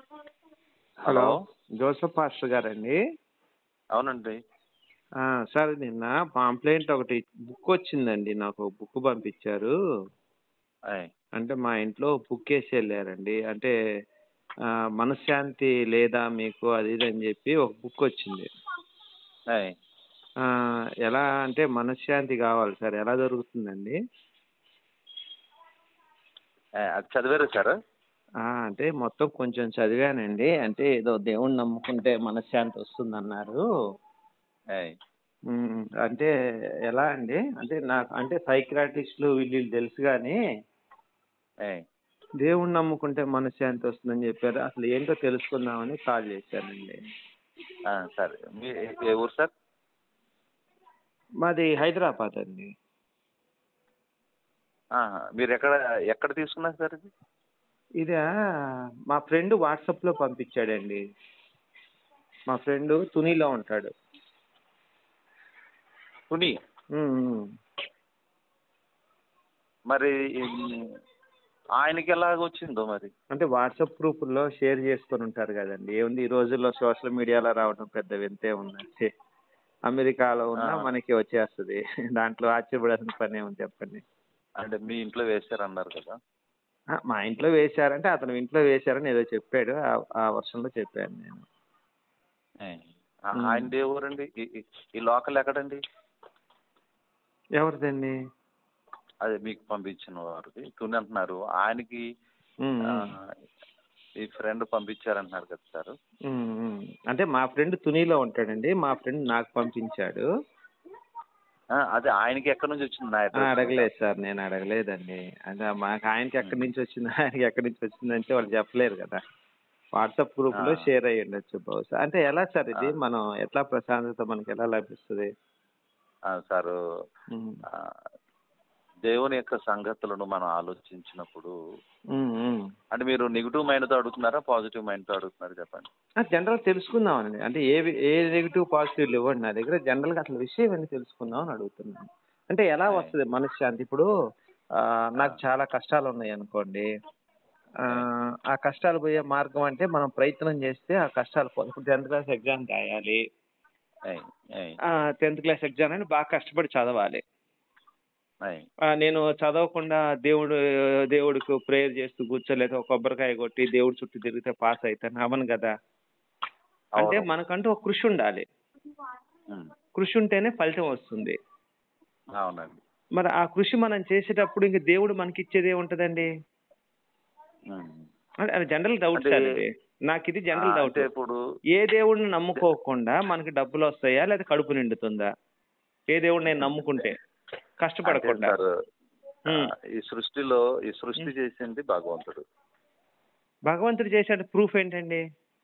Hello Joseph pastor గారండి అవునండి ఆ, సార్ నిన్న పాంప్లెంట్ ఒకటి బుక్ వచ్చిందండి నాకు బుక్ పంపించారు ఆయ్. అంటే మా ఇంట్లో బుక్ వేసి వెళ్ళారండి అంటే ఆ, మనశ్శాంతి లేదా మీకు అది ఇది అని చెప్పి ఒక బుక్ వచ్చింది ఆయ్. ఆ, ఎలా అంటే మనశ్శాంతి కావాలి సార్ ఎలా దొరుకుతుందండి ఆయ్, అది చదివారా సార్ ఆ, అంటే మొత్తం కొంచెం చదివానండి అంటే ఏదో దేవుణ్ణి నమ్ముకుంటే మనశ్శాంతి వస్తుందన్నారు ఆయ్. ఉమ్, అంటే ఎలా అండి అంటే నాకు అంటే సైక్రాటిస్టులు వీళ్ళు వీళ్ళు తెలుసు కానీ ఆయ్. దేవుణ్ణి నమ్ముకుంటే మనశ్శాంతి వస్తుందని చెప్పారు అసలు ఏంటో తెలుసుకుందామని కాల్ చేశానండి ఆ, సరే మీ ఏ ఊరు సార్ మాది హైదరాబాద్ అండి ఆహా. మీరు ఎక్కడ ఎక్కడ తీసుకున్నారు సార్ ఇది ఇదా మా ఫ్రెండ్ వాట్సాప్లో పంపించాడండి మా ఫ్రెండ్ తునిలో ఉంటాడు తుని ఉమ్, ఉమ్. మరి ఈ- ఆయనకి ఎలాగ వచ్చిందో మరి అంటే వాట్సాప్ గ్రూపుల్లో షేర్ చేసుకొని ఉంటారు కదండి ఏముంది ఈ రోజుల్లో సోషల్ మీడియాలో రావడం పెద్ద వింతే ఉందండి అమెరికాలో ఉన్నా ఆ. మనకి వచ్చేస్తుంది దాంట్లో ఆశ్చర్యపడాల్సిన పని ఏముంది చెప్పండి అంటే మీ ఇంట్లో వేశారన్నారు కదా ఆ, మా ఇంట్లో వేశారంటే అతను ఇంట్లో వేశారని ఏదో చెప్పాడు ఆ- ఆ వర్షంలో చెప్పాను నేను ఆయ్. ఆ, ఉమ్. ఆయనది ఏ ఊరండి ఈ- ఈ- ఈ లోకల్ ఎక్కడండి ఎవరిదండి అదే మీకు పంపించిన వారిది తుని అంటున్నారు ఆయనకి ఉమ్, ఆ, ఉమ్. ఈ ఫ్రెండ్ పంపించారంటున్నారు కదా సార్ ఉమ్, ఉమ్. అంటే మా ఫ్రెండ్ తునిలో ఉంటాడండి మా ఫ్రెండ్ నాకు పంపించాడు ఆ, అదే ఆయనకి ఎక్కడి నుంచి వచ్చింది నా ఆ, address? అడగలేదు సార్ నేను అడగలేదండి అంటే మాకు ఆయనకి ఎక్కడి నుంచి వచ్చింది ఆయనకి ఎక్కడి నుంచి వచ్చిందంటే వాళ్ళు చెప్పలేరు కదా వాట్సాప్ గ్రూప్ లో ఆ. షేర్ అయ్యి ఉండొచ్చు బహుశా అంటే ఎలా సార్ ఇది ఆ. మనం ఎట్లా ప్రశాంతత మనకి ఎలా లభిస్తుంది ఆ, సారు ఉమ్. ఆ, దేవుని యొక్క సంగతులను మనం ఆలోచించినప్పుడు ఉమ్, ఉమ్. అంటే మీరు నెగిటివ్ మైండ్ తో అడుగుతున్నారా పాజిటివ్ మైండ్ తో అడుగుతున్నారు చెప్పండి ఆ, జనరల్ తెలుసుకుందామని అంటే ఏ ఏ నెగిటివ్ పాజిటివ్ ఇవ్వండి నా దగ్గర జనరల్ గా అసలు విషయం ఏంటి తెలుసుకుందాం అని అడుగుతున్నాను అంటే ఎలా ఆయ్. వస్తుంది మనశ్శాంతి ఇప్పుడు ఆ, నాకు చాలా కష్టాలు ఉన్నాయి అనుకోండి ఆ, ఆ కష్టాలు పోయే మార్గం అంటే మనం ప్రయత్నం చేస్తే ఆ కష్టాలు పో- ఇప్పుడు టెన్త్ క్లాస్ ఎగ్జామ్ రాయాలి ఏయ్, ఏయ్, టెన్త్ క్లాస్ ఎగ్జామ్ అని బాగా కష్టపడి చదవాలి ఏయ్, ఆ, నేను చదవకుండా దేవుడు దేవుడికి ప్రేయర్ చేస్తూ కూర్చోలేక ఒక కొబ్బరికాయ కొట్టి దేవుడి చుట్టూ తిరిగితే పాస్ అవుతాను అవను కదా అంటే అవును. మనకంటూ ఒక కృషి ఉండాలి ఉమ్, కృషి ఉంటేనే ఫలితం వస్తుంది అవునండి మరి ఆ కృషి మనం చేసేటప్పుడు ఇంక దేవుడు మనకి ఇచ్చేది ఏముంటదండి ఉమ్. అంటే అది జనరల్ డౌట్ అంటే- సార్ ఇది నాకు ఇది జనరల్ ఆ, డౌట్ అంటే ఇప్పుడు ఏ దేవుడిని నమ్ముకోకుండా మనకి డబ్బులు వస్తాయా లేదా కడుపు నిండుతుందా ఏ దేవుడిని నేను నమ్ముకుంటే అంటే కష్టపడకుండా సార్ ఆ, ఉమ్. ఈ సృష్టిలో ఈ సృష్టి చేసింది భగవంతుడు భగవంతుడు చేసే ప్రూఫ్ ఏంటండి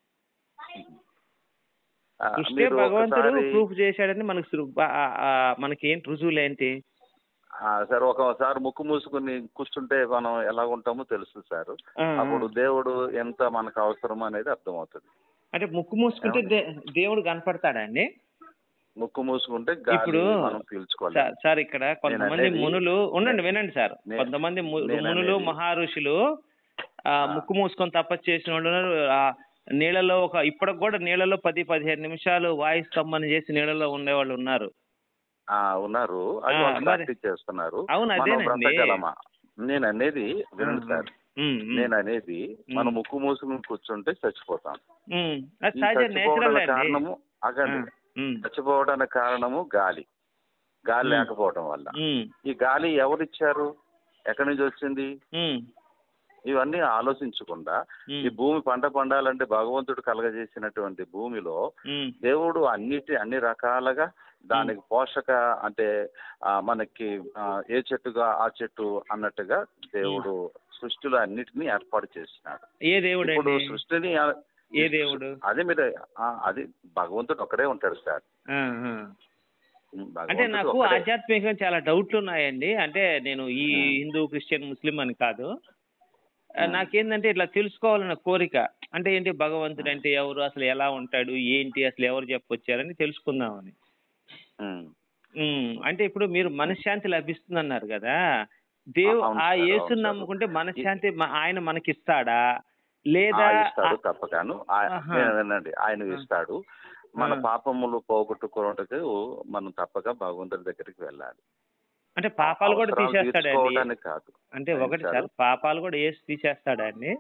ఆ, సృష్టి మీరు భగవంతుడు ఒకసారి ప్రూఫ్ చేశాడని మనకి సృ- బా- ఆ- ఆ మనకి ఏంటి రుజువులు ఏంటి ఆ, సార్ ఒకసారి ముక్కు మూసుకుని కూర్చుంటే మనం ఎలా ఉంటామో తెలుసు సార్ ఆ, ఆ. అప్పుడు దేవుడు ఎంత మనకు అవసరం అనేది అర్థమవుతుంది అంటే ముక్కు మూసుకుంటే దే- దేవుడు కనపడతాడా అండి ముక్కు మూసుకుంటే గాలి ఇప్పుడు మనం పీల్చుకోవాలి సార్- సార్ ఇక్కడ కొంతమంది అనేది- మునులు ఉండండి వినండి సార్ నే- కొంతమంది ము- నేను మునులు అనేది- మహారుషులు ఆ, ఆ. ముక్కు మూసుకొని తపస్సు చేసిన వాళ్ళు ఉన్నారు. ఆ నీళ్ళలో ఒక ఇప్పటికి కూడా నీళ్ళలో పది పదిహేను నిమిషాలు వాయిస్ కమ్మని చేసి నీళ్ళలో ఉండేవాళ్ళు ఉన్నారు ఆ, ఉన్నారు అది ఆ, వాళ్ళు మరి- ప్రాక్టీస్ చేస్తున్నారు అవును, మనం అదేనండి. బ్రతకగలమా నేను అనేది వినండి సార్ ఉమ్, ఉమ్, నేను అనేది మనం ఉమ్. ముక్కు మూసుకుని కూర్చుంటే చచ్చిపోతాం ఉమ్. అది ఈ సహజ నేచురల్ చచ్చిపోవడానికి అండి కారణము అగండి ఉమ్, చచ్చిపోవడానికి కారణము గాలి గాలి ఉమ్. లేకపోవడం వల్ల ఉమ్, ఈ గాలి ఎవరిచ్చారు ఎక్కడి నుంచి వచ్చింది ఉమ్, ఇవన్నీ ఆలోచించకుండా ఉమ్, ఈ భూమి పంట పండాలంటే భగవంతుడు కలగజేసినటువంటి భూమిలో ఉమ్, దేవుడు అన్నిటి అన్ని రకాలుగా దానికి పోషక అంటే ఆ, మనకి ఆ, ఏ చెట్టుగా ఆ చెట్టు అన్నట్టుగా దేవుడు సృష్టిలో అన్నిటినీ ఏర్పాటు చేసినాడు ఏ దేవుడు ఇప్పుడు అండి సృష్టిని ఆ- ఏ దేవుడు అదే మీరు ఆ, అది భగవంతుడు ఒక్కడే ఉంటాడు సార్ ఆ, ఆ. అంటే భగవంతుడు నాకు ఒక్కడే. ఆధ్యాత్మికంగా చాలా డౌట్లు ఉన్నాయండి అంటే నేను ఈ ఆ. హిందూ క్రిస్టియన్ ముస్లిం అని కాదు ఆ, ఆ. నాకేందంటే ఇట్లా తెలుసుకోవాలన్న కోరిక అంటే ఏంటి భగవంతుడు అంటే ఎవరు అసలు ఎలా ఉంటాడు ఏంటి అసలు ఎవరు చెప్పొచ్చారని తెలుసుకుందామని ఉమ్. ఉమ్, అంటే ఇప్పుడు మీరు మనశ్శాంతి లభిస్తుంది అన్నారు కదా దేవు అవును ఆ సార్, యేసుని అవును సార్. నమ్ముకుంటే మనశ్శాంతి మ- ఆయన మనకిస్తాడా లేదా ఆ, ఇస్తాడు తప్పగాను ఆ- ఆహా. నేను వినండి ఆయన ఆ. ఇస్తాడు మన ఆ. పాపములు పోగొట్టుకోవటకు మనం తప్పక భగవంతుడి దగ్గరికి వెళ్ళాలి అంటే పాపాలు కూడా అవసరాలు తీసేస్తాడండి తీర్చుకోవడానికి కాదు అంటే ఏం ఒకటి సార్? సార్ పాపాలు కూడా వేసి తీసేస్తాడండి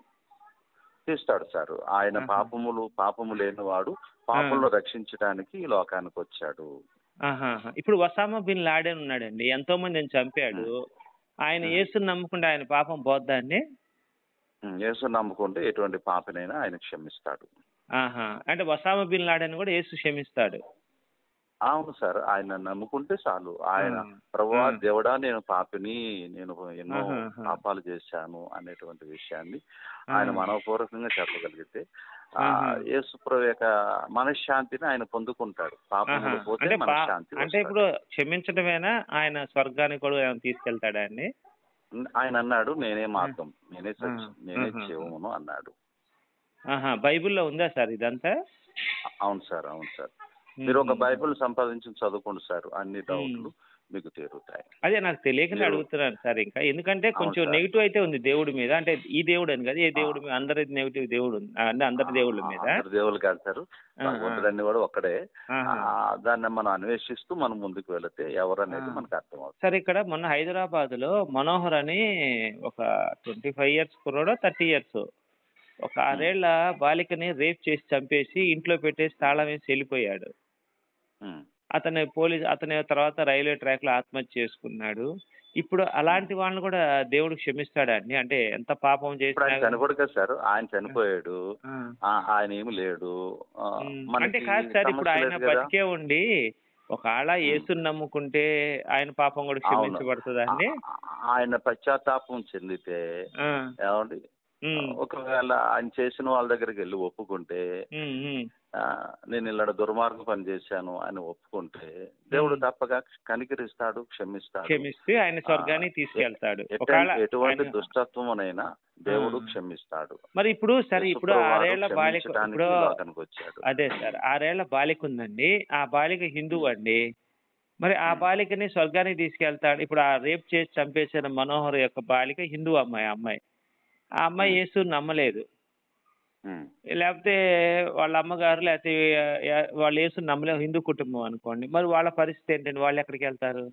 తీస్తాడు సార్ ఆయన ఆహా. పాపములు పాపము లేనివాడు పాపంలో రక్షించడానికి ఈ లోకానికి వచ్చాడు ఆహాహా. ఇప్పుడు వసామా బిన్ లాడెన్ ఉన్నాడండి ఎంతో మందిని చంపాడు ఆయన ఆ. యేసుని నమ్ముకుంటే ఆయన పాపం పోద్దా అండి ఉం, యేసు నమ్ముకుంటే ఎటువంటి పాపనైనా ఆయన క్షమిస్తాడు ఆహా అంటే వసామా బిన్ లాడెన్ కూడా యేసు క్షమిస్తాడు అవును సార్ ఆయన నమ్ముకుంటే చాలు ఆయన ఆ. ప్రభువా ఆ. దేవుడా నేను పాపిని నేను ఎన్నో ఆహాహా. పాపాలు చేశాను అనేటువంటి విషయాన్ని ఆ. ఆయన మనపూర్వకంగా చెప్పగలిగితే ఆ ఆహా. యేసు ప్రభు యొక్క మనశ్శాంతిని ఆయన పొందుకుంటాడు పాపములు ఆహా. పోతే అంటే పా- మనశ్శాంతి అంటే వస్తాడు. ఇప్పుడు క్షమించడమేనా ఆయన స్వర్గానికి కూడా ఏమైనా తీసుకెళ్తాడా అండి ఆయన అన్నాడు నేనే మార్గం నేనే సత్యం ఆ. నేనే ఆహా. జీవమును అన్నాడు ఆహా బైబిల్లో ఉందా సార్ ఇదంతా అవును సార్ అవును సార్ మీరు ఒక బైబిల్ సంపాదించి చదువుకోండి సార్ అన్ని డౌట్లు మీకు తీరుతాయి అదే నాకు తెలియకనే మీరు- అడుగుతున్నాను సార్ ఇంకా ఎందుకంటే అవును కొంచెం సార్. నెగిటివ్ అయితే ఉంది దేవుడి మీద అంటే ఈ దేవుడు అని కదా ఏ దేవుడి మీద అందరి నెగిటివ్ దేవుడు ఉంది అంటే అందరి దేవుళ్ళ మీద అందరి దేవుళ్ళు కాదు సార్ ఆ, ఆ. భగవంతుడన్ని కూడా ఒక్కడే ఆహా. ఆ, దాన్ని మనం అన్వేషిస్తూ మనం ముందుకు వెళితే ఎవరు అనేది ఆ. మనకు అర్థమవుతుంది సార్ ఇక్కడ మొన్న హైదరాబాద్ లో మనోహర్ అని ఒక ట్వంటీ ఫైవ్ ఇయర్స్ కుర్రోడో థర్టీ ఇయర్స్ ఒక ఆరేళ్ల బాలికని రేప్ చేసి చంపేసి ఇంట్లో పెట్టేసి తాళం వేసి వెళ్ళిపోయాడు ఉమ్. అతని పోలీస్ అతని తర్వాత రైల్వే ట్రాక్ లో ఆత్మహత్య చేసుకున్నాడు ఇప్పుడు అలాంటి వాళ్ళని కూడా దేవుడు క్షమిస్తాడా అండి అంటే ఎంత పాపం ఇప్పుడు ఆయన చేసినా చనిపోడు కదా సార్ ఆయన చనిపోయాడు ఆ. ఆ, ఆయన ఏమి లేడు ఆ, ఉమ్, మనకి అంటే కాదు సార్ ఇప్పుడు సమస్య ఆయన లేదు కదా. బతికే ఉండి ఒకవేళ యేసుని నమ్ముకుంటే ఆయన పాపం కూడా అవును. క్షమించబడుతుందా అండి ఆ- ఆయన పశ్చాత్తాపం చెందితే ఆ. ఏమండి ఉమ్, ఒకవేళ ఆయన చేసిన వాళ్ళ దగ్గరికి వెళ్ళి ఒప్పుకుంటే ఉమ్, ఉమ్. ఆ, నేను ఇలా దుర్మార్గం పని చేశాను అని ఒప్పుకుంటే దేవుడు మ్మ్. తప్పగా కనికరిస్తాడు క్షమిస్తాడు క్షమిస్తే ఆయన స్వర్గానికి ఆ, తీసుకెళ్తాడు ఎటువంటి- ఒకవేళ ఎటువంటి ఆయన- దుష్టత్వమునైనా దేవుడు ఆ. క్షమిస్తాడు మరి ఇప్పుడు సరే ఇప్పుడు యేసుప్రభువారు ఆరేళ్ల బాలిక క్షమించడానికి ఇప్పుడు ఈ లోకానికి వచ్చాడు అదే సార్ ఆరేళ్ల బాలిక ఉందండి ఆ బాలిక హిందువు అండి మరి ఆ బాలికని స్వర్గానికి తీసుకెళ్తాడు ఇప్పుడు ఆ రేప్ చేసి చంపేసిన మనోహర్ యొక్క బాలిక హిందూ అమ్మాయి ఆ అమ్మాయి ఆ అమ్మాయి యేసు నమ్మలేదు మ్మ్. లేకపోతే వాళ్ళ అమ్మగారు లేకపోతే ఆ, వాళ్ళు యేసు నమ్మలేదు హిందూ కుటుంబం అనుకోండి మరి వాళ్ళ పరిస్థితి ఏంటండి వాళ్ళు ఎక్కడికి వెళ్తారు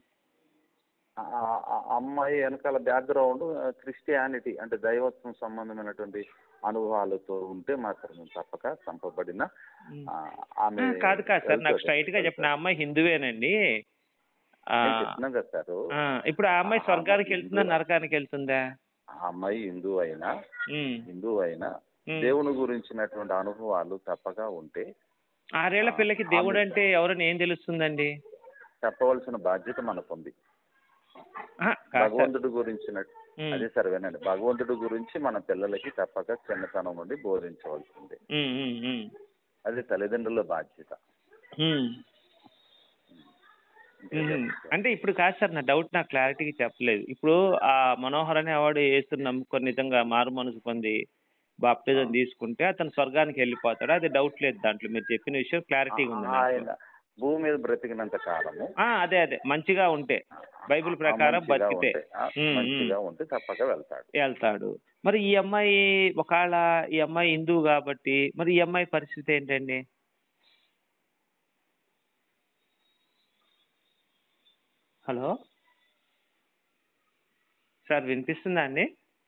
ఆ- ఆ- ఆ అమ్మాయి వెనకాల బ్యాక్గ్రౌండ్ క్రిస్టియానిటీ అంటే దైవత్వం సంబంధమైనటువంటి అనుభవాలతో ఉంటే మాత్రం తప్పక చంపబడిన ఆ, ఆమె ఆ, కాదు కాదు సార్ నాకు వెళ్తాడు. స్ట్రైట్ గా చెప్పిన ఆ అమ్మాయి హిందువేనండి ఆ, నేను చెప్తున్నాను కదా సార్ ఆ, ఇప్పుడు ఆ అమ్మాయి ఆ స్వర్గానికి అమ్మాయి వెళ్తుందా హిందువే. నరకానికి వెళ్తుందా ఆ అమ్మాయి హిందూ అయినా ఉమ్, హిందూ అయినా ఉమ్. దేవుని గురించినటువంటి అనుభవాలు తప్పగా ఉంటే ఆరేళ్ల ఆ, పిల్లకి దేవుడు ఆమె- అంటే ఎవరని ఏం తెలుస్తుందండి చెప్పవలసిన బాధ్యత మనకు ఉంది ఆ, కాదు సార్. భగవంతుడి గురించిన ఉమ్, అదే సరే వినండి భగవంతుడి గురించి మన పిల్లలకి తప్పక చిన్నతనం నుండి బోధించవలసింది ఉమ్, ఉమ్, ఉమ్, అది తల్లిదండ్రుల బాధ్యత ఉమ్, ఉమ్. అంటే ఇప్పుడు కాదు సార్ నా డౌట్ నాకు క్లారిటీగా చెప్పలేదు ఇప్పుడు ఆ మనోహర్ అనే వాడు ఏసుని నమ్ముకొని నిజంగా మారు మనసు పొంది బాప్టిజం తీసుకుంటే అతను స్వర్గానికి వెళ్ళిపోతాడు అది డౌట్ లేదు దాంట్లో మీరు చెప్పిన విషయం క్లారిటీగా ఉంది నాకు. ఆయన భూమి మీద బ్రతికినంత కాలము ఆ, అదే అదే మంచిగా ఉంటే బైబిల్ ప్రకారం మంచిగా బతికితే. ఉంటే, ఆ, ఉమ్, మంచిగా ఉంటే తప్పక వెళ్తాడు వెళ్తాడు మరి ఈ అమ్మాయి ఒకవేళ ఈ అమ్మాయి హిందువు కాబట్టి మరి ఈ అమ్మాయి పరిస్థితి ఏంటండి హలో సార్ వినిపిస్తుందా అండి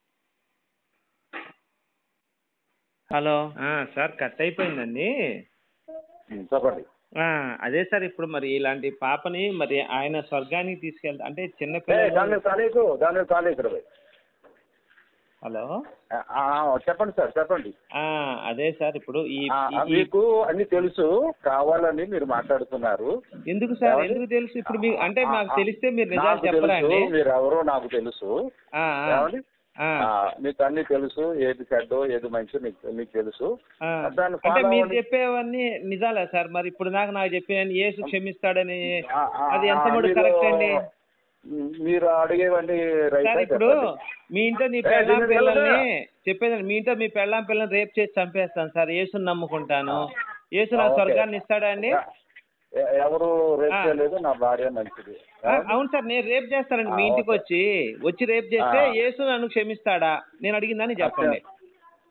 హలో సార్ కట్ అయిపోయిందండి ఉమ్, చెప్పండి ఆ, అదే సార్ ఇప్పుడు మరి ఇలాంటి పాపని మరి ఆయన స్వర్గానికి తీసుకెళ్తా అంటే చిన్న ఏ, దాని పిల్లలు మీద కాలేదు దాని మీద కాలేదు ఇక్కడ పోయి. హలో ఆ, ఆ, చెప్పండి సార్ చెప్పండి ఆ, అదే సార్ ఇప్పుడు ఈ ఆ, ఈ- ఈ- మీకు అన్ని తెలుసు కావాలని మీరు మాట్లాడుతున్నారు ఎందుకు సార్ ఎవరు? ఎందుకు తెలుసు ఇప్పుడు మీకు అంటే ఆ, మాకు ఆ, తెలిస్తే మీరు నిజాలు నాకు చెప్పరా తెలుసు అండి మీరు ఎవరో నాకు తెలుసు ఆ, ఆ, ఏమండి ఆ, ఆ, మీకు అన్ని తెలుసు ఏది చెడ్డో ఏది మంచి మీకు మీకు తెలుసు ఆ. దాన్ని అంటే follow మీరు అవ్వండి. చెప్పేవన్నీ నిజాలా సార్ మరి ఇప్పుడు దాకా నాకు చెప్పిన యేసు క్షమిస్తాడని ఆ, ఆ, అది ఎంత ఆ, మటుకు మీరు- కరెక్ట్ అండి మీరు అడిగేవన్నీ రైట్ సార్ ఇప్పుడు మీ ఇంట్లో మీ ఏ, పెళ్ళాం దీనికి పిల్లల్ని వెళ్ళదా? చెప్పేదండి మీ ఇంట్లో మీ పెళ్ళాం పిల్లల్ని రేప్ చేసి చంపేస్తాను సార్ యేసుని నమ్ముకుంటాను యేసు నా ఆ, ఓకే. స్వర్గాన్ని ఇస్తాడా అండి ఎ- ఎవరు రేప్ ఆ. చేయలేదు నా భార్య మంచిది ఆ, అవును సార్ నేను రేప్ చేస్తానండి మీ ఆ, ఇంటికి ఓకే. వచ్చి వచ్చి రేప్ చేస్తే ఆ. యేసు నన్ను క్షమిస్తాడా నేను అడిగిందని చెప్పండి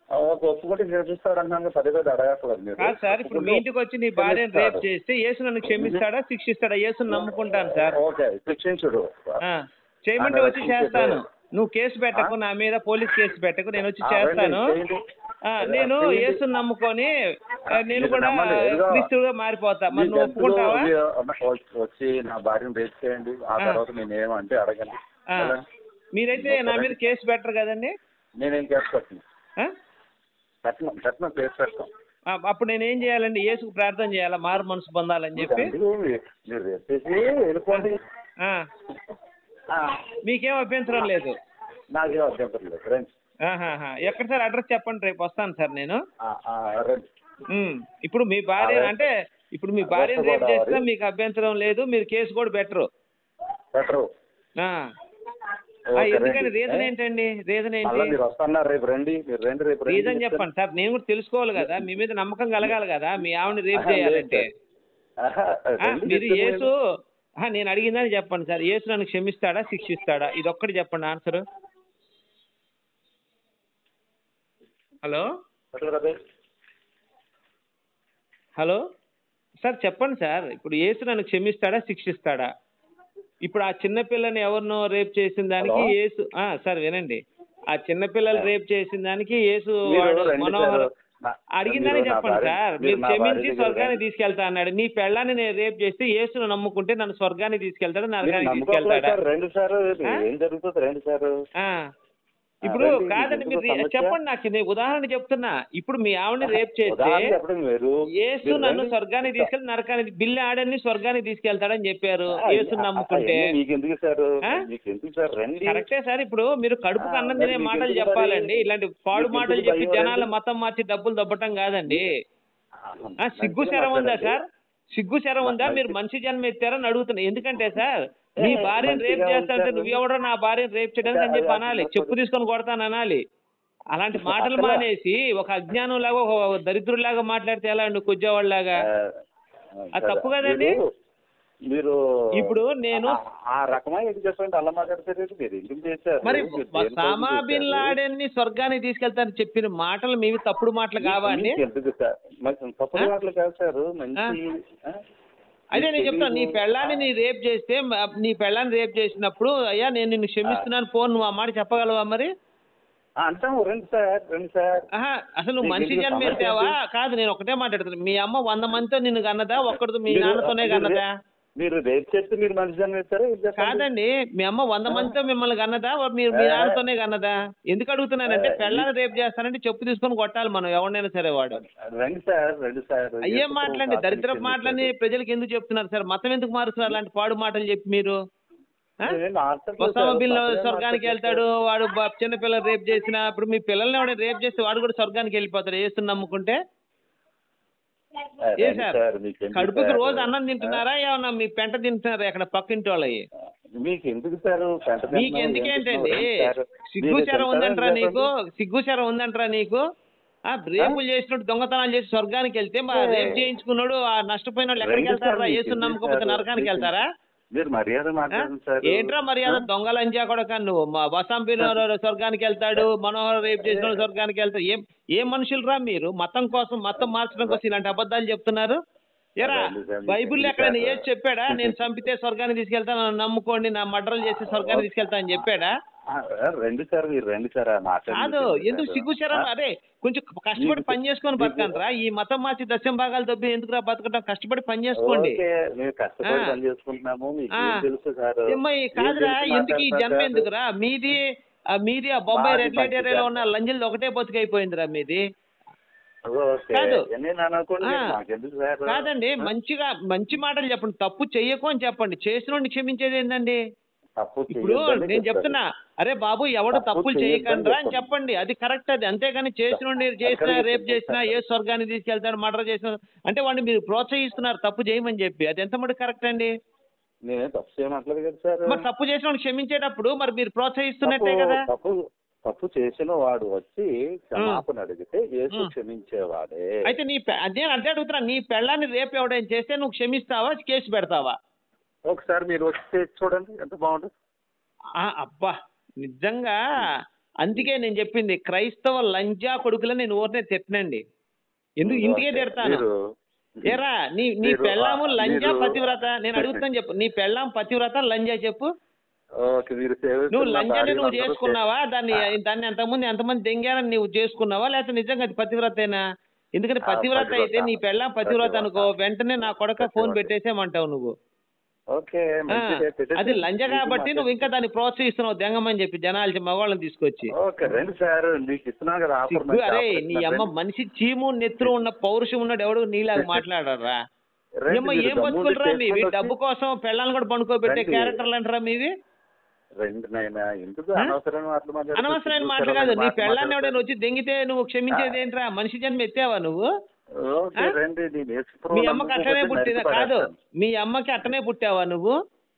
ఒక ఒప్పుకుంటే క్షమిస్తాడు అన్నాను పదే పదే అడగట్లేదు మీరు కాదు సార్ ఇప్పుడు మీ ఇంటికి వచ్చి నీ భార్యను రేప్ చేస్తే యేసు నన్ను క్షమిస్తాడా శిక్షిస్తాడా యేసుని నమ్ముకుంటాను సార్ ఓకే శిక్షించుడు ఆ, చేయమంటే వచ్చి చేస్తాను నువ్వు కేసు పెట్టకు నా మీద పోలీస్ కేసు పెట్టకు నేను వచ్చి ఆ, చేస్తాను రండి, చేయండి. ఆ, నేను చేయండి. యేసుని నమ్ముకొని ఆ, నేను మీరు కూడా నమ్మండి, ఇదిగో. క్రీస్తుగా మారిపోతా మరి మీకు నువ్వు ఎంతలో ఒప్పుకుంటావా వచ్చి- వచ్చి నా భార్యను రేపు చేయండి ఆ ఆ. తర్వాత నేను ఏమంటే అడగండి ఆ, ఎలా? మీరైతే నా మీద కేసు పెట్టరు కదండి నేనేం కేసు పెట్టను ఆ? పెట్టను పెట్టను కేసు పెట్టను ఆ, అప్పుడు నేను ఏం చేయాలండి యేసుకు ప్రార్థన చేయాలా మారు మనసు పొందాలని చెప్పి అందుకు మీరు- మీరు రేపు చేసి వెళ్ళిపోండి ఆ, ఆ, మీకేం అభ్యంతరం లేదు నాకేం అభ్యంతరం లేదు రండి ఆహాహా. ఎక్కడ సార్ అడ్రస్ చెప్పండి రేపు వస్తాను సార్ నేను ఆ, ఆ, రండి ఉమ్. ఇప్పుడు మీ భార్య అదే. అంటే ఇప్పుడు మీ భార్యను అదే రేపు గోదావరి. చేసినా మీకు అభ్యంతరం లేదు మీరు కేసు కూడా పెట్టరు పెట్టరు ఆ. ఆ, ఓకే, ఎందుకని రండి. రీజన్ ఏ? ఏంటండి రీజన్ ఏంటి మళ్ళా మీరు వస్తున్నారు రేపు రండి మీరు రండి రేపు రండి రీజన్ చెప్పండి సార్ నేను కూడా తెలుసుకోవాలి కదా మీ మీద నమ్మకం కలగాలి కదా మీ ఆవిడని రేపు ఆహా, లేదు చేయాలంటే సార్. ఆహా, ఆ, రండి మీరు చెప్తాను యేసు నేను. ఆహా, నేను అడిగిందని చెప్పండి సార్ యేసు నన్ను క్షమిస్తాడా శిక్షిస్తాడా ఇది ఒక్కటి చెప్పండి ఆన్సర్ హలో ఎట్లా కదా? హలో సార్ చెప్పండి సార్ ఇప్పుడు యేసు నన్ను క్షమిస్తాడా శిక్షిస్తాడా ఇప్పుడు ఆ చిన్న పిల్లని ఎవరినో రేప్ చేసిన దానికి హలో? యేసు ఆ, సార్ వినండి ఆ చిన్న పిల్లలు రేప్ చేసిన దానికి యేసు మీరు వాడు రండి మనోహర్ సార్. నా- అడిగిందని మీరు నా చెప్పండి భార్య- సార్ మీరు మీరు నా భార్య క్షమించి దగ్గర స్వర్గాన్ని రండి. తీసుకెళ్తా అన్నాడు నీ పెళ్ళాన్ని నేను రేప్ చేస్తే యేసును నమ్ముకుంటే నన్ను స్వర్గాన్ని తీసుకెళ్తాడు మీరు నరకానికి నమ్ముకోవట్లేదు తీసుకెళ్తాడా సార్ రెండు సార్లు ఆ? ఏం జరుగుతుంది రెండు సార్లు ఆ. ఇప్పుడు రండి, కాదండి ఎందుకు మీరు సమస్య? చెప్పండి నాకు నేను ఉదాహరణ చెప్తున్నా ఇప్పుడు మీ ఆవిడని రేప్ చేస్తే ఉదాహరణ చెప్పడం వేరు యేసు మీరు నన్ను రండి. స్వర్గానికి తీసుకెళ్ళి నరకానికి బిల్లు ఆడని స్వర్గానికి తీసుకెళ్తాడని చెప్పారు ఆ, యేసుని ఆ, నమ్ముకుంటే అవన్నీ మీకు ఎందుకు సార్ ఆ? మీకు ఎందుకు సార్ రండి కరెక్టే సార్ ఇప్పుడు మీరు కడుపుకు ఆ, అన్నం మరి తినే మీకు మాటలు ఎందుకు చెప్పాలండి మరి? ఇలాంటి పాడు మీకు మాటలు ఎందుకు చెప్పి భయం జనాల అండి? మతం మార్చి డబ్బులు దబ్బటం కాదండి ఆ, మంచిగా సిగ్గు శరం ఉందా మాట్లాడండి. సార్ సిగ్గు శరం ఉందా మంచి- మీరు మనిషి జన్మ ఎత్తారని అడుగుతున్నా ఎందుకంటే సార్ నీ ఏ, భార్యను రేప్ మంచిగా చేస్తా అంటే ఉంటారు. నువ్వెవడో నా భార్యను రేప్ చేయడానికి అని చెప్పి అదే, అనాలి అదే, చెప్పు తీసుకొని కొడతాను అనాలి అలాంటి మాటలు అసలు- మానేసి ఒక అజ్ఞానం లాగా ఒక దరిద్రులాగా మాట్లాడితే ఎలా అండి కొజ్జేవాళ్ళలాగా ఆ, అది సరే. తప్పు కదండి? మీరు- మీరు ఇప్పుడు నేను- ఆ- ఆ రకమైన ఎందుకు చెప్పండి అలా మాట్లాడతారు మీరు ఎందుకు చేశారు మరి మీరు దేనికోసం సామా బిన్ చేశారు? లాడెన్ ని స్వర్గానికి తీసుకెళ్తారని చెప్పిన మాటలు మీవి తప్పుడు మాటలు కావా అండి మీకు ఎందుకు సార్ మరి తప్పుడు ఆ? మాటలు కాదు సార్ మంచి ఆ? అదే నేను మీకు చెప్తాను నీ తెలీదు. పెళ్ళాన్ని నీ రేప్ చేస్తే మ- నీ పెళ్ళాన్ని రేప్ చేసినప్పుడు అయ్యా నేను నిన్ను క్షమిస్తున్నాను ఫోన్ నువ్వు ఆ మాట చెప్పగలవా మరి ఆ, అంటాము రండి సార్ రండి సార్ ఆహా అసలు నువ్వు మీకు మనిషి ఎందుకు జన్మ సమస్య ఎత్తావా ఏంటి? కాదు నేను ఒకటే మాట్లాడుతున్నా మీ అమ్మ వంద మందితో నిన్ను కన్నదా ఒక్కడితో మీ మీరు- నాన్నతోనే మీరు కన్నదా రే- మీరు రేపు చేస్తే మీరు మనిషి జన్మ ఇస్తారా ఇది చెప్పండి. కాదండి మీ అమ్మ వంద మందితో మిమ్మల్ని కన్నదా మీరు మీ ఏ? నాన్నతోనే కన్నదా ఎందుకు అడుగుతున్నానంటే ఏ, పెళ్ళాన్ని రేపు చేస్తానంటే చెప్పు తీసుకొని కొట్టాలి మనం ఎవరినైనా సరే వాడు రండి సార్ రండి సార్ అయ్యేం ఎందుకు మాటలండి కాదని దరిద్రపు మాటలని ప్రజలకు ఎందుకు చెప్తున్నారు సార్ మతం ఎందుకు మారుస్తున్నారు అలాంటి పాడు మాటలు చెప్పి మీరు ఆ? నేను మాట్లాడలేదు ఒసామా సార్. బిన్ తప్పేం స్వర్గానికి మాట్లాడలేదు వెళ్తాడు వాడు బ- చిన్న పిల్లలు రేప్ చేసిన ఇప్పుడు మీ పిల్లల్ని ఎవడ రేప్ చేస్తే వాడు కూడా స్వర్గానికి వెళ్ళిపోతాడు ఏసుని నమ్ముకుంటే సార్. ఏ రండి సార్ సార్, మీకెందుకు కడుపుకి సార్? రోజు అన్నం తింటున్నారా ఏమన్నా మీ పెంట తింటున్నారా ఎక్కడ పక్కింటి వాళ్ళవి మీకు ఎందుకు సార్ పెంట మీకు తింటున్నావు? ఎందుకేంటండి ఏం తింటున్నావు? సార్, సిగ్గు మీరు శరం తింటారా? ఉందంటారా నీకు చెప్పండి. సిగ్గు శరం ఉందంటారా నీకు ఆ రేపులు చేసినట్టు దొంగతనాలు చేసి స్వర్గానికి వెళ్తే మా ఏ. రేపు చేయించుకున్నాడు ఆ నష్టపోయిన వాళ్ళు ఎక్కడికి రండి సార్, వెళ్తారా మీకు ఏసుని ఎందుకు నమ్మకపోతే సార్? నరకానికి మీకు- వెళ్తారా మీరు మర్యాద ఆ? మాట్లాడండి సార్ ఏంట్రా మర్యాద ఆ? దొంగలంజా కూడా నువ్వు మా వసాంపిన స్వర్గానికి వెళ్తాడు మనోహర్ రేపు చేసిన వాడు స్వర్గానికి వెళ్తాడు ఏం ఏం మనుషులరా మీరు మతం కోసం మతం మార్చడం కోసం ఇలాంటి అబద్ధాలు చెప్తున్నారు ఎరా అదే, అదే, బైబిల్ అదే, ఎక్కడ అదే. ఏది చెప్పాడా నేను చంపితే స్వర్గానికి తీసుకెళ్తాను నన్ను నమ్ముకోండి నా మర్డర్లు చేసి స్వర్గానికి తీసుకెళ్తా అని చెప్పాడా ఆ, రండి సార్ మీరు రండి సార్ ఆ మాట్లాడండి కాదు సార్. ఎందుకు సిగ్గుచారం ఆ? అరే కొంచెం కష్టపడి మీకు- పని చేసుకొని మీకు- బతకండి రా ఈ మతం మార్చి దశం భాగాలు దొబ్బి ఎందుకురా బతకటం కష్టపడి పని చేసుకోండి ఓకే మేము కష్టపడి ఆ. పని చేసుకుంటున్నాము మీకు ఆ. ఏం తెలుసు సార్ ఏమ్మా ఈ ఏం కాదురా తెలుసు ఎందుకు ఈ జన్మ మాట్లాడతారు ఎందుకురా మీది ఆ మీది ఆ బొంబాయి మాది రెడ్ లైట్ మంచి ఏరియాలో జన్మ. ఉన్న లంజలు ఒకటే బతుకైపోయిందిరా మీది ఓకే కాదు. నేను అనుకోండి ఆ. మాకెందుకు సార్ కాదండి మంచిగా మంచి మాటలు చెప్పండి తప్పు చెయ్యకు అని చెప్పండి చేసిన క్షమించేది ఏందండి తప్పు ఇప్పుడు చేయొద్దని నేను చెప్తారు. చెప్తున్నా అరే బాబు ఎవడు తప్పు తప్పులు చేయొద్దని చేయకండి అని చెప్పండి. చెప్పండి అది కరెక్ట్ అది అంతేగాని చేసిన చేసిన అక్కడికి రేప్ చేసినా చెప్తారు. ఏ స్వర్గానికి తీసుకెళ్తాడు మర్డర్ చేసిన అంటే వాడిని మీరు ప్రోత్సహిస్తున్నారు తప్పు చేయమని చెప్పి అది ఎంత మటుకు కరెక్ట్ అండి నేనేం తప్పు చేయమట్లేదు కదా సార్ మరి తప్పు చేసిన వాడిని క్షమించేటప్పుడు మరి మీరు ప్రోత్సహిస్తున్నట్టే తప్పు- కదా తప్పు తప్పు చేసిన వాడు వచ్చి క్షమాపణ అడిగితే యేసు ఉం. క్షమించేవాడే అయితే నీ పె- అదే అదే అడుగుతున్నా నీ పెళ్ళాన్ని రేపు ఎవడైనా చేస్తే నువ్వు క్షమిస్తావా కేసు పెడతావా ఒకసారి మీరు వచ్చి చేసి చూడండి ఎంత బాగుంటుంది ఆ, అబ్బా నిజంగా అందుకే నేను చెప్పింది క్రైస్తవ లంజా కొడుకులని నేను ఊరినే తిట్టనండి ఎందుకు ఇంటికే తిడతాను మీరు ఏరా నీ నీ మీరు, పెళ్ళాము ఆ, లంజా మీరు- పతివ్రత నేను అడుగుతాను చెప్పు నీ పెళ్ళాం పతివ్రత లంజా చెప్పు ఓకే మీరు సేవిస్తున్న నువ్వు లంజాన్ని భార్యలందరూ నువ్వు చేసుకున్నావా దాన్ని ఆ. దాన్ని ఎంతమంది ఎంతమంది దెంగారని నువ్వు చేసుకున్నావా లేకపోతే నిజంగా అది పతివ్రతేనా ఎందుకంటే ఆ, పతివ్రత పతివ్రత. అయితే నీ పెళ్ళాం పతివ్రత పతివ్రత. అనుకో వెంటనే నా కొడక ఫోన్ పతివ్రత. పెట్టేసేమంటావు నువ్వు ఓకే ఆ, మంచిదే, పెట్టేసి- అది లంజ కాబట్టి నువ్వు ఇంకా దాన్ని ప్రోత్సహిస్తున్నావు దెంగమని చెప్పి జనాలు మగవాళ్ళని తీసుకొచ్చి ఓకే రండి సార్ మీకు ఇస్తున్నా కదా ఆఫర్ సిగ్గు మంచి అరే ఆఫర్ నీ ఇస్తున్నా. అమ్మ రండి. మనిషి చీము నెత్తురు ఉన్న పౌరుషం ఉన్నాడు ఎవడు నీలాగా మాట్లాడరా రండి, ఏమో మీరు ఏం గమ్మున బతుకులరా మీవి చేసుకొని డబ్బు కోసం పెళ్ళాలను కూడా పండుకోబెట్టే రండి. క్యారెక్టర్లు అంటారా మీవి రండి నాయన ఎందుకు ఆ? అనవసరమైన మాటలు మాట్లాడుతూ అనవసరమైన సిగ్గు మాటలు శరమైన కాదు నీ మాటలు పెళ్ళాన్ని మాట్లాడతారు. ఎవడైనా వచ్చి దెంగితే నువ్వు క్షమించేది ఏంట్రా మనిషి జన్మ ఎత్తావా నువ్వు ఓకే ఆ? రండి నేను యేసుప్రభు మీ అమ్మకి అట్టనే నమ్ముకోకపోతే పుట్టిందా నరికి కాదు పడేస్తాను. మీ అమ్మకి అట్టనే పుట్టావా నువ్వు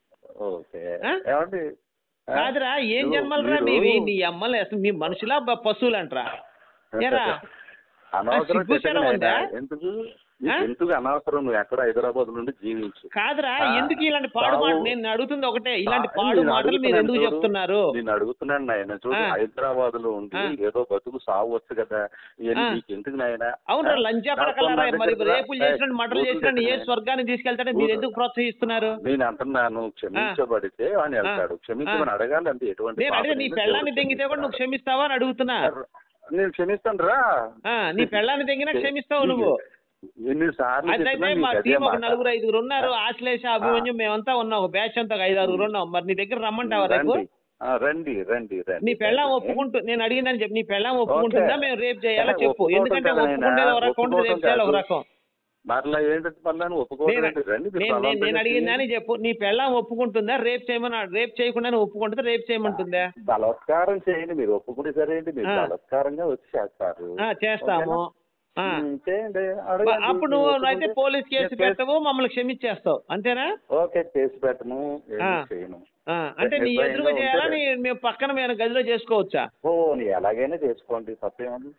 ఓకే ఆ? ఏమండి ఆ? కాదురా ఏం నువ్వు- జన్మలరా మీరు- మీవి నీ అమ్మలు అసలు మీ మనుషులా బ- పశువులు అంటరా ఏరా అనవసరం సిగ్గు శరం చెప్పండి ఉందా? నాయన. ఎందుకు నీకు ఆ? ఎందుకు అనవసరం నువ్వు ఎక్కడ హైదరాబాద్ నుండి జీవించు కాదురా ఆ, ఎందుకు ఇలాంటి పాడు మాట తావు- నేను అడుగుతుంది ఒకటే ఇలాంటి ఆ, పాడు నేను మాటలు మీరు అడుగుతున్నాను ఎందుకు చూడు. చెప్తున్నారు నేను అడుగుతున్నాను నాయన చూడు ఆ. హైదరాబాద్ లో ఉండి ఆ. ఏదో బతుకు సావచ్చు కదా ఇవన్నీ ఆ. నీకు ఎందుకు నాయన అవును లంచా పడకలారా మరి రేపులు చేసిన మటలు చేసిన ఏ స్వర్గాన్ని తీసుకెళ్తాడో మీరు ఎందుకు ప్రోత్సహిస్తున్నారు నేను అంటున్నాను క్షమించబడితే అని వెళ్తాడు క్షమించమని అడగాలి అంతే ఎటువంటి నేను అడిగితే నీ పాపం పెళ్ళాన్ని లేదు. తెంగితే కూడా నువ్వు క్షమిస్తావా అని అడుగుతున్నా నేను క్షమిస్తాను రా ఆ, నీ పెళ్ళాన్ని తెంగినా క్షమిస్తావు నువ్వు ఎన్నిసార్లు అయితే చెప్పినా మా నీకు అదే టీం ఒక మాట. నలుగురు ఐదుగురు ఉన్నారు ఆశ్లేష అభిమన్యు మేమంతా ఉన్నాం ఒక బ్యాచ్ అంతా ఒక ఐదు ఆరుగురు ఉన్నాం మరి నీ దగ్గర రమ్మంటావా రేపు రండి ఆ, రండి రండి రండి నీ పెళ్ళాం రండి. ఒప్పుకుంటు నేను అడిగిందని చెప్పి నీ పెళ్ళాం ఒప్పుకుంటుందా మేము రేపు చేయాలా చెప్పు ఒప్పుకోవటం ఎందుకంటే కదా ఒప్పుకుంటే నాయనా, ఒక రకం ఉంటుంది రేపు చేయాలి ఒక ఒప్పుకోవటం రకం మరలా ఏంటంటే మళ్ళా నువ్వు నేను ఒప్పుకోవడం రండి మీరు నేను- నేను- నేను బలవంతంగా అడిగిందని చెప్పు నీ పెళ్ళాం ఒప్పుకుంటుందా రేపు చేయమని రేపు చేయకుండా ఒప్పుకుంటుందా రేపు చేయమంటుందా బలత్కారం చేయండి మీరు ఒప్పుకుంటే సరేంటి మీరు ఆ. బలత్కారంగా వచ్చి చేస్తారు ఆ, చేస్తాము ఆ. ఉమ్, చేయండి బ- అడగండి. అప్పుడు మీరు నువ్వు ఒప్పుకుంటే అయితే పోలీస్ కేసు నేను పెట్టవు మమ్మల్ని క్షమించేస్తావు అంతేనా ఓకే చేసి పెట్టను ఏమీ ఆ. చేయను ఆ, అంటే నీ నిర్భయంగా ఎదురుగా చేయాలా ఉంటే- నీ మేము పక్కన మేము గదిలో చేసుకోవచ్చా ఓ నీ ఎలాగైనా చేసుకోండి తప్పేముంది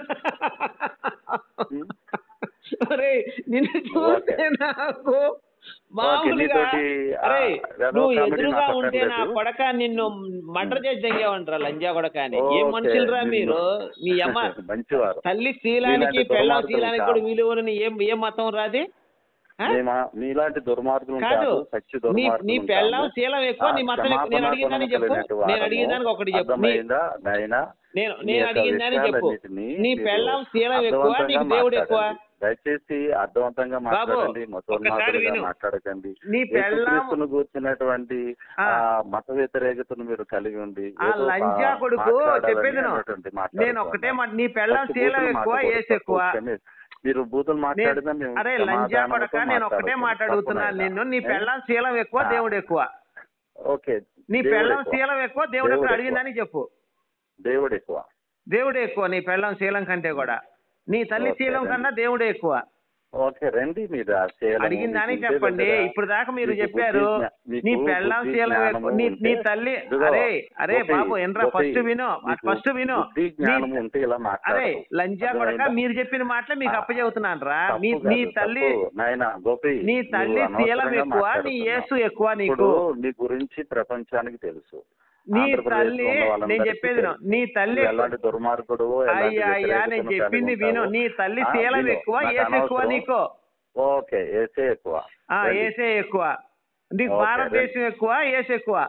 ఉమ్. అరే నిన్ను చూస్తే నాకు మామూలుగా నీతోటి, ఆ, అరే ఏదో నువ్వు కామెడీ ఎదురుగా నాకు ఉంటే నా అక్కర్లేదు. కొడక నిన్ను మర్డర్ చేసి దంగేవంటారా లంజా కొడక అని ఏం ఓకే, మనుషులరా నిన్ను- మీరు మీ అమ్మ మంచివారు తల్లి శీలానికి మీలాంటి పెళ్ళం దుర్మార్గులు శీలానికి కాదు. కూడా విలువని ఏం ఏం మతం రాది ఆ? మేమా- మీలాంటి దుర్మార్గులు కాదు కాదు సత్య నీ దుర్మార్గులు నీ కాదు. పెళ్ళం శీలం ఎక్కువ నీ ఆ, మతం ఎక్కువ. నేను క్షమాపణ అడిగిందని చెప్పు గుణం కలిగినట్టు నేను వారము. అడిగిందానికి ఒకటి చెప్పు నీ అర్థమైందా నాయనా నేను మీ నేను యొక్క అడిగిందని చెప్పు విషయాలన్నిటినీ నీ మీరు పెళ్ళం శీలం ఎక్కువ అర్థవంతంగా నీకు దేవుడు ఎక్కువ మాట్లాడండి. దయచేసి అర్థవంతంగా మాట్లాడండి ఒక్కసారి మతోన్మాదులుగా విను. మాట్లాడకండి నీ పెళ్ళాం యేసుక్రీస్తును కూర్చున్నటువంటి ఆ. ఆ మత వ్యతిరేకతను మీరు కలిగి ఉండి ఆ ఏదో లంజా మా- కొడుకు మాట్లాడాలని చెప్పేది విను. అన్నటువంటి నేను మాట్లాడుతూ ఒక్కటే ఉన్నారు. మాట నీ పెళ్ళం ఫస్ట్ శీలం బూతులు ఎక్కువ మాట్లాడకూడదు. ఏసు ఎక్కువ క్షమి- మీరు బూతులు మాట్లాడినా మేము అరే లంజా కొడక సమాధానంతో నేను ఒకటే మాట్లాడతాం. మాట్లాడుతున్నాను తప్పకుండా. నిన్ను నీ ఏ? పెళ్ళం శీలం ఎక్కువ ఆ. దేవుడు ఎక్కువ ఓకే నీ దేవుడు పెళ్ళం ఎక్కువ. శీలం ఎక్కువ దేవుడు ఎక్కువ దేవుడు అడిగిందని చెప్పు దేవుడు ఎక్కువ దేవుడే ఎక్కువ నీ పెళ్ళం శీలం కంటే కూడా నీ తల్లి ఓకే, శీలం రండి. కన్నా దేవుడే ఎక్కువ ఓకే రండి మీరు ఆ శీలము, అడిగిందని మీకు ఉంటే చెప్పండి కదా. ఇప్పుడు దాకా మీరు మీకు చెప్పారు బుద్ధి జ్ఞా- మీకు నీ పెళ్ళం బుద్ధి శీలం జ్ఞానము ఎక్కువ నీ ఉంటే- నీ తల్లి ఇదిగో, అరే అరే గోపి, బాబు ఎనరా గోపి, ఫస్ట్ విను మీకు ఫస్ట్ విను బుద్ధి నీ జ్ఞానం ఉంటే ఇలా అరే మాట్లాడరు. లంజా కొడక అర్థమైందా? మీరు చెప్పిన మాటలే మీకు ఆ. అప్పచెబుతున్నాను రా తప్పు మీ కాదు, నీ తల్లి తప్పు. నాయనా గోపి నీ తల్లి నువ్వు శీలం అనవసరంగా ఎక్కువ నీ మాట్లాడుతున్నావు. యేసు ఎక్కువ నీకు ఇప్పుడు నీ గురించి ప్రపంచానికి తెలుసు నీ ఆంధ్రప్రదేశ్లో తల్లి ఉన్న వాళ్ళందరికీ నేను చెప్పేది విను. తెలుసు. నీ తల్లి నువ్వు ఎలాంటి దుర్మార్గుడు ఎలాంటి అయ్యా అయ్యా నేను వ్యతిరేకతను చెప్పింది కలిగి విను ఉంటావో. నీ తల్లి ఆ, శీలం విను. ఎక్కువ నాకు ఏసు ఎక్కువ అనవసరం. నీకు ఓకే ఏసే ఎక్కువ ఆ రండి. ఏసే ఎక్కువ నీకు ఓకే, భారతదేశం ఎక్కువ ఏసు ఎక్కువ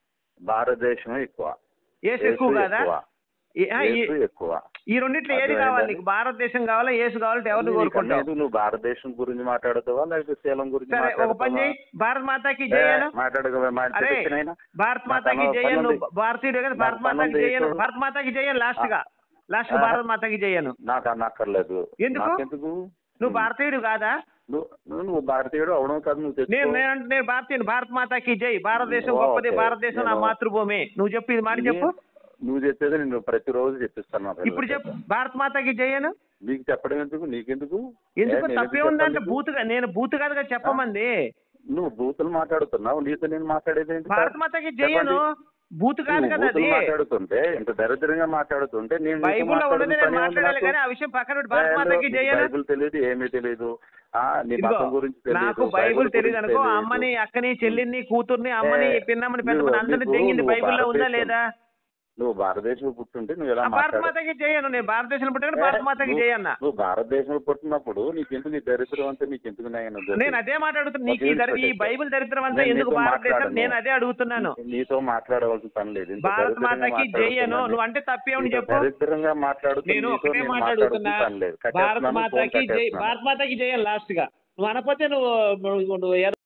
భారతదేశం ఎక్కువ ఏసు ఎక్కువ యేసు కాదా ఎక్కువ. ఈ- ఆ, ఈ- యేసు ఎక్కువ ఈ రెండిట్లో ఏది అర్థమైందా? కావాలి నీకు భారతదేశం కావాలా ఏసు కావాలంటే ఎవరిని నీకు కోరుకుంటావు అనేది నువ్వు భారతదేశం గురించి మాట్లాడుతావా లేకపోతే శీలం గురించి సరే ఒక పని చేయి భారత్ మాతాకి జయను మాట్లాడక అరే భారత్ మాతాకి జయను నువ్వు భారతీయుడు కదా భారత్ నాకు మాతాకి పనుంది, జయను ఇప్పుడు. భారత్ మాతాకి జయను లాస్ట్ గా లాస్ట్ గా ఆ. భారత్ మాతాకి జయను నాకు అన్నక్కర్లేదు ఎందుకు? నాకెందుకు నువ్వు భారతీయుడు కాదా నువ్వు నువ్వు భారతీయుడు అవడం కాదు నువ్వు తెచ్చుకో. నేను నేను అంటే నేను భారతీయుడు భారత్ మాతాకి జై భారతదేశం ఓకే. గొప్పది భారతదేశం నా నేను- మాతృభూమి నువ్వు చెప్పు ఇది మాట చెప్పు నువ్వు చెప్పేది నేను ప్రతిరోజు చెప్పిస్తాను నా పిల్లలకి. ఇప్పుడు చెప్పు భారత్ మాతాకి జయను నీకు చెప్పడం ఎందుకు నీకెందుకు ఎందుకు ఏ, నేను తప్పే ఎందుకు ఉందంటే చెప్పాలి? బూతుగా నేను బూతు కాదుగా చెప్పమంది నువ్వు బూతులు మాట్లాడుతున్నావు నీతో నేను మాట్లాడేది ఏంటి సార్? భారత్ మాతాకి జయను చెప్పండి. బూతు కాదు నువ్వు కదా అది బూతులు మాట్లాడుతుంటే ఇంత దరిద్రంగా మాట్లాడుతుంటే నేను నీతో బైబుల్లో ఉన్నది మాట్లాడిన నేను పని ఏముంది మాట్లాడాలి నాకు? కానీ ఆ విషయం పక్కన పెట్టి భారత్ మాతాకి నీకు జయను బైబిల్ తెలియదు ఏమీ తెలియదు ఆ, నీ ఇదిగో, మతం గురించి తెలియదు నాకు బైబుల్ తెలియదు గురించి అనుకో తెలియదు. అమ్మని అక్కని చెల్లిని కూతుర్ని అమ్మని ఏ, పిన్నమ్మని పెద్దమ్మని నువ్వు- అందరిని నీకు తెంగింది నువ్వు బైబిల్లో ఉందా భారతదేశం- లేదా నువ్వు భారతదేశంలో పుట్టుంటే నువ్వు ఎలా ఆ భారత మాట్లాడు మాతకి చేయను నేను భారతదేశంలో పుట్టాను భారత మాతకి నువ్వు- చేయన్న నువ్వు భారతదేశంలో పుట్టినప్పుడు నీకెందుకు నీ దరిద్రం అంతా నీకెందుకు నాయన దరిద్రం? నేను అదే మాట అడుగుతున్నా నీకు ఈ ఒక దరి- ఈ నిమిషం బైబిల్ దరిద్రం అంతా నేను ఎందుకు నీతో భారతదేశం మాట్లాడను. నేను అదే అడుగుతున్నాను నీ- నీతో మాట్లాడవలసిన పని లేదు ఇంత భారత దరిద్రంగా మాతకి జయను మాట్లాడుతున్నాను. నువ్వు అంటే తప్పేమని ఇంత చెప్పు దరిద్రంగా మాట్లాడుతూ నేను నీతో ఒకటే నేను మాట మాట్లాడుతూ అడుగుతున్నా పని లేదు భారత కట్టేస్తున్నాను, ఫోన్ మాతకి జై కట్టేస్తున్నాను. భారత మాతకి జయం లాస్ట్ గా నువ్వు అనకపోతే నువ్వు నువ్వు